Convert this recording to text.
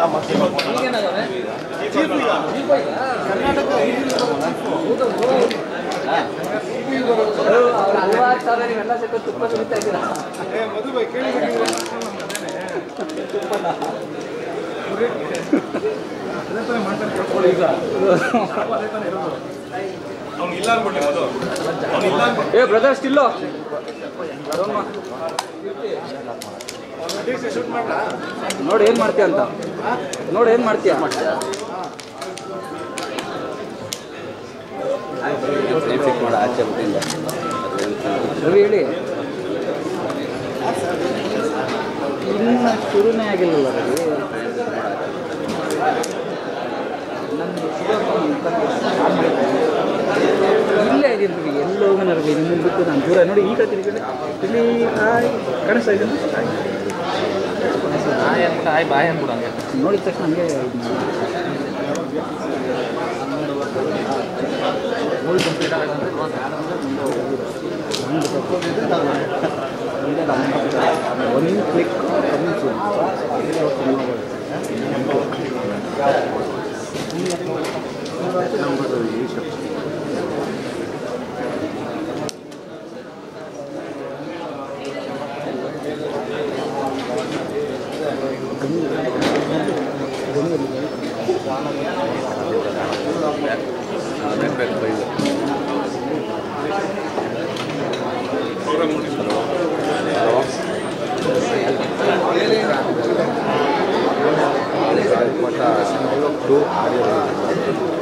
ಅವ್ರು ಹಲ್ವಾ ಆಗ್ತಾರೆ ನೀವೆಲ್ಲ ಸೇರ್ಕೊಂಡು ತುಪ್ಪ ಸುರಿತಾ ಇದ್ದೀರಾ ಏ ಬ್ರದರ್ ಸ್ಟಿಲ್ಲು ನೋಡಿ ಏನ್ ಮಾಡ್ತೀಯ ಅಂತ ನೋಡಿ ಏನ್ ಮಾಡ್ತೀಯ ಆಚೆ ಬಿಟ್ಟಿಲ್ಲ ರವಿ ಹೇಳಿ ಇನ್ನ ಶುರುನೇ ಆಗಿಲ್ಲಲ್ಲ ರವಿ ನಮ್ದು ಇಲ್ಲೇ ಇದೀನಿ ರವಿ ಎಲ್ಲಿ ಹೋಗೋಣ ರವಿ ನಿಮ್ಮನ್ನು ಬಿಟ್ಟು ನಾನು ದೂರ ನೋಡಿ ಈ ಕಡೆ ತಿರುಗಿ ಇಲ್ಲಿ ಹಾಯ್ ಕಾಣಿಸ್ತಾ ಇದೆ ಹಾಯ್ ಬಾಯ್ ಅಂದ್ಬಿಡು ಹಂಗೆ ನೋಡಿದ ತಕ್ಷಣ ನನಗೆ ಮೂವಿ ಕಂಪ್ಲೀಟ್ ಆಗಂದ್ರೆ ಒಂದು ಕ್ಲಿಕ್ ಟು ಆಡಿಯೋ